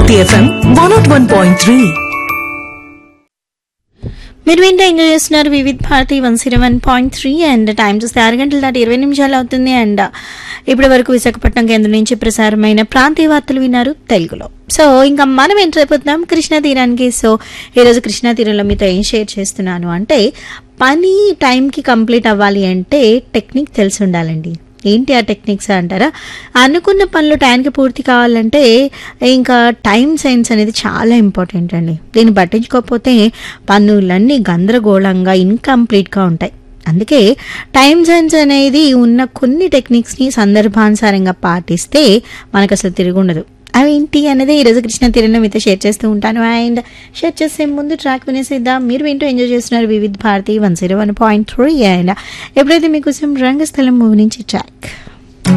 Hit FM 101.3. మీరు వింటే enjoy చేస్తున్నారు Vividh Bharati one zero one point three and time చూస్తే ఆరు గంటల దాటి ఇరవై నిమిషాలు అవుతుంది అండ్ ఇప్పటి వరకు విశాఖపట్నం కేంద్రం నుంచి ప్రసారమైన ప్రాంతీయ వార్తలు విన్నారు తెలుగులో సో ఇంకా మనం ఎంటర్ అయిపోతున్నాం కృష్ణా తీరానికి సో ఈరోజు కృష్ణా తీరంలో మీతో ఏం షేర్ చేస్తున్నాను అంటే పని టైంకి కంప్లీట్ అవ్వాలి అంటే టెక్నిక్ తెలిసి ఉండాలండి ఏంటి ఆ టెక్నిక్స్ అంటారా అనుకున్న పనులు టైంకి పూర్తి కావాలంటే ఇంకా టైం సైన్స్ అనేది చాలా ఇంపార్టెంట్ అండి దీన్ని పట్టించుకోకపోతే పనులన్నీ గందరగోళంగా ఇన్కంప్లీట్గా ఉంటాయి అందుకే టైం సైన్స్ అనేది ఉన్న కొన్ని టెక్నిక్స్ని సందర్భానుసారంగా పాటిస్తే మనకు అసలు తిరుగుండదు అవి ఏంటి అనేది ఈరోజు కృష్ణ తీరంలో మీతో షేర్ చేస్తూ ఉంటాను అండ్ షేర్ చేసే ముందు ట్రాక్ వినేసేద్దాం మీరు వింటూ ఎంజాయ్ చేస్తున్నారు Vividh Bharati one zero one point three and ఎప్పుడైతే మీకోసం రంగస్థలం మూవీ నుంచి ట్రాక్